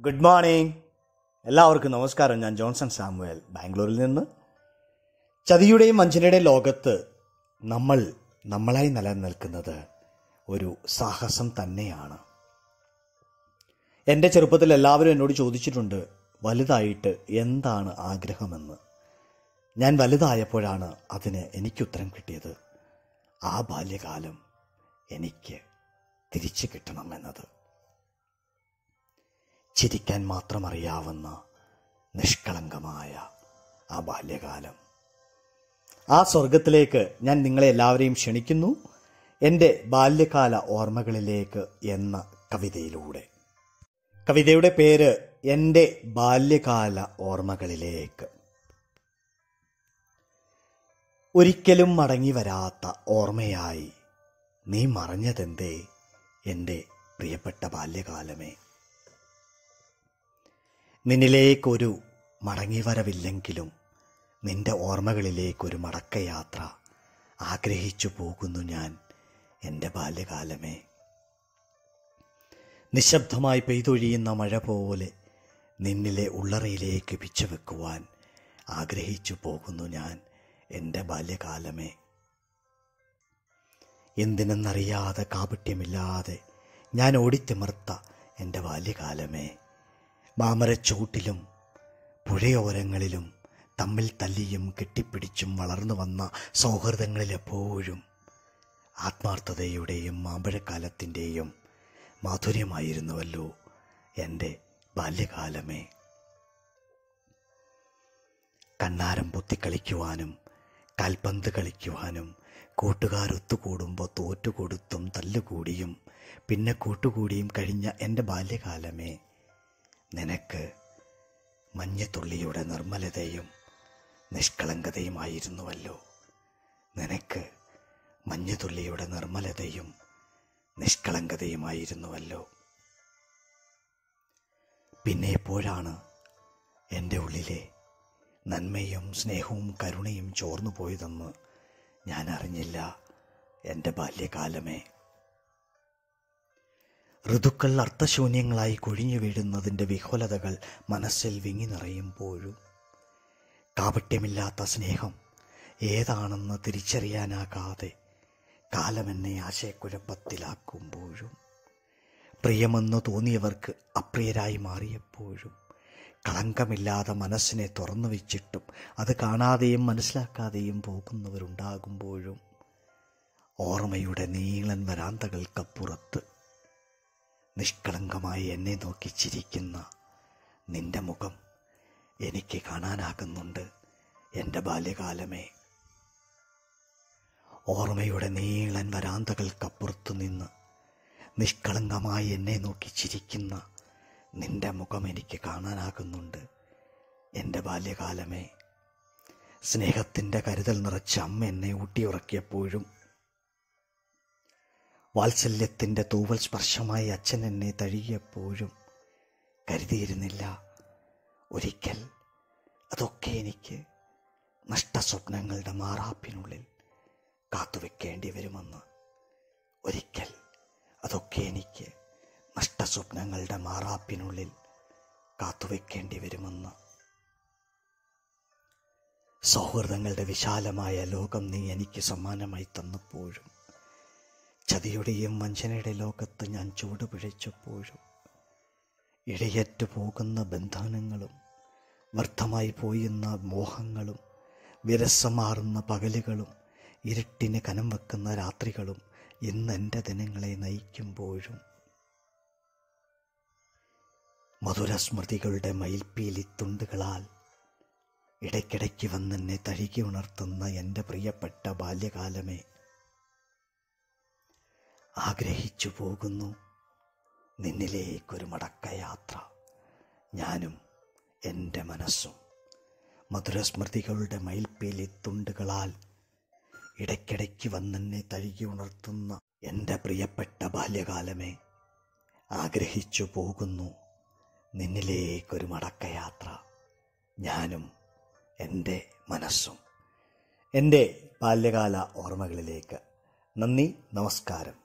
good morning എല്ലാവർക്കും നമസ്കാരം ഞാൻ ജോൺസൺ സാമുവേൽ ബാംഗ്ലൂരിൽ നിന്ന് ചതിയുടെയും വഞ്ചനയുടെയും ലോകത്ത് നമ്മൾ നമ്മളായി നിലനിൽക്കുന്നത് ഒരു സാഹസം തന്നെയാണ് എൻ്റെ ചെറുപ്പത്തിൽ എല്ലാവരും എന്നോട് ചോദിച്ചിട്ടുണ്ട് വലുതായിട്ട് എന്താണ് ആഗ്രഹമെന്ന് ഞാൻ വലുതായപ്പോഴാണ് അതിന് എനിക്കുത്തരം കിട്ടിയത് ആ ബാല്യകാലം എനിക്ക് തിരിച്ചു കിട്ടണമെന്നത് ചിരിക്കാൻ മാത്രം അറിയാവുന്ന നിഷ്കളങ്കമായ ആ ബാല്യകാലം ആ സ്വർഗത്തിലേക്ക് ഞാൻ നിങ്ങളെ എല്ലാവരെയും ക്ഷണിക്കുന്നു എൻ്റെ ബാല്യകാല ഓർമ്മകളിലേക്ക് എന്ന കവിതയിലൂടെ കവിതയുടെ പേര് എൻ്റെ ബാല്യകാല ഓർമ്മകളിലേക്ക് ഒരിക്കലും മടങ്ങി വരാത്ത ഓർമ്മയായി നീ മറഞ്ഞതെന്തേ എൻ്റെ പ്രിയപ്പെട്ട ബാല്യകാലമേ നിന്നിലേക്കൊരു മടങ്ങിവരവില്ലെങ്കിലും നിന്റെ ഓർമ്മകളിലേക്കൊരു മടക്കയാത്ര ആഗ്രഹിച്ചു പോകുന്നു ഞാൻ എൻ്റെ ബാല്യകാലമേ നിശബ്ദമായി പെയ്തൊഴിയുന്ന മഴ പോലെ നിന്നിലെ ഉള്ളറയിലേക്ക് പിച്ചു വെക്കുവാൻ ആഗ്രഹിച്ചു പോകുന്നു ഞാൻ എൻ്റെ ബാല്യകാലമേ എന്തിനെന്നറിയാതെ കാപട്യമില്ലാതെ ഞാൻ ഓടിത്തിമർത്ത എൻ്റെ ബാല്യകാലമേ മാമരച്ചൂട്ടിലും പുഴയോരങ്ങളിലും തമ്മിൽ തല്ലിയും കെട്ടിപ്പിടിച്ചും വളർന്നു വന്ന സൗഹൃദങ്ങളിലെപ്പോഴും ആത്മാർത്ഥതയുടെയും മാമ്പഴക്കാലത്തിൻ്റെയും മാധുര്യമായിരുന്നുവല്ലോ എൻ്റെ ബാല്യകാലമേ കണ്ണാരം പൊത്തിക്കളിക്കുവാനും കാൽപന്ത് കളിക്കുവാനും കൂട്ടുകാരൊത്തുകൂടുമ്പോൾ തോറ്റുകൊടുത്തും തല്ലുകൂടിയും പിന്നെ കൂട്ടുകൂടിയും കഴിഞ്ഞ എൻ്റെ ബാല്യകാലമേ നിനക്ക് മഞ്ഞത്തുള്ളിയുടെ നിർമ്മലതയും നിഷ്കളങ്കതയുമായിരുന്നുവല്ലോ നിനക്ക് മഞ്ഞുതുള്ളിയുടെ നിർമ്മലതയും നിഷ്കളങ്കതയുമായിരുന്നുവല്ലോ പിന്നെ എപ്പോഴാണ് എൻ്റെ ഉള്ളിലെ നന്മയും സ്നേഹവും കരുണയും ചോർന്നു പോയതെന്ന് ഞാൻ അറിഞ്ഞില്ല എൻ്റെ ബാല്യകാലമേ ഋതുക്കൾ അർത്ഥശൂന്യങ്ങളായി കൊഴിഞ്ഞു വീഴുന്നതിൻ്റെ വിഹുലതകൾ മനസ്സിൽ വിങ്ങി നിറയുമ്പോഴും കാപട്യമില്ലാത്ത സ്നേഹം ഏതാണെന്ന് തിരിച്ചറിയാനാകാതെ കാലമെന്നെ ആശയക്കുഴപ്പത്തിലാക്കുമ്പോഴും പ്രിയമെന്ന് തോന്നിയവർക്ക് അപ്രിയരായി മാറിയപ്പോഴും കളങ്കമില്ലാതെ മനസ്സിനെ തുറന്നു വെച്ചിട്ടും അത് കാണാതെയും മനസ്സിലാക്കാതെയും പോകുന്നവരുണ്ടാകുമ്പോഴും ഓർമ്മയുടെ നീളൻ വരാന്തകൾക്കപ്പുറത്ത് നിഷ്കളങ്കമായി എന്നെ നോക്കി ചിരിക്കുന്ന നിന്റെ മുഖം എനിക്ക് കാണാനാകുന്നുണ്ട് എൻ്റെ ബാല്യകാലമേ ഓർമ്മയുടെ നീളൻ വരാന്തകൾക്കപ്പുറത്തു നിന്ന് നിഷ്കളങ്കമായി എന്നെ നോക്കി ചിരിക്കുന്ന നിന്റെ മുഖം എനിക്ക് കാണാനാകുന്നുണ്ട് എൻ്റെ ബാല്യകാലമേ സ്നേഹത്തിൻ്റെ കരുതൽ നിറച്ച അമ്മ എന്നെ ഊട്ടിയുറക്കിയപ്പോഴും വാത്സല്യത്തിൻ്റെ തൂവൽ സ്പർശമായി അച്ഛൻ എന്നെ തഴുകിയപ്പോഴും കരുതിയിരുന്നില്ല ഒരിക്കൽ അതൊക്കെ എനിക്ക് നഷ്ടസ്വപ്നങ്ങളുടെ മാറാപ്പിനുള്ളിൽ കാത്തുവെക്കേണ്ടി വരുമെന്ന് ഒരിക്കൽ അതൊക്കെ എനിക്ക് നഷ്ടസ്വപ്നങ്ങളുടെ മാറാപ്പിനുള്ളിൽ കാത്തുവെക്കേണ്ടി വരുമെന്ന് സൗഹൃദങ്ങളുടെ വിശാലമായ ലോകം നീ എനിക്ക് സമ്മാനമായി തന്നപ്പോഴും ചതിയുടെയും വഞ്ചനയുടെ ലോകത്ത് ഞാൻ ചൂടുപിഴച്ചപ്പോഴും ഇഴയറ്റു പോകുന്ന ബന്ധനങ്ങളും വ്യർത്ഥമായി പോയുന്ന മോഹങ്ങളും വിരസമാറുന്ന പകലുകളും ഇരുട്ടിന് കനം വെക്കുന്ന രാത്രികളും ഇന്ന് എൻ്റെ ദിനങ്ങളെ നയിക്കുമ്പോഴും മധുരസ്മൃതികളുടെ മയിൽപ്പീലി തുണ്ടുകളാൽ ഇടയ്ക്കിടയ്ക്ക് വന്നെന്നെ തഴുകി ഉണർത്തുന്ന എൻ്റെ പ്രിയപ്പെട്ട ബാല്യകാലമേ ആഗ്രഹിച്ചു പോകുന്നു നിന്നിലേക്കൊരു മടക്കയാത്ര ഞാനും എൻ്റെ മനസ്സും മധുരസ്മൃതികളുടെ മയിൽപ്പീലി തുണ്ടുകളാൽ ഇടയ്ക്കിടയ്ക്ക് വന്നെന്നെ തഴുകി ഉണർത്തുന്ന എൻ്റെ പ്രിയപ്പെട്ട ബാല്യകാലമേ ആഗ്രഹിച്ചു പോകുന്നു നിന്നിലേക്കൊരു മടക്കയാത്ര ഞാനും എൻ്റെ മനസ്സും എൻ്റെ ബാല്യകാല ഓർമ്മകളിലേക്ക് നന്ദി നമസ്കാരം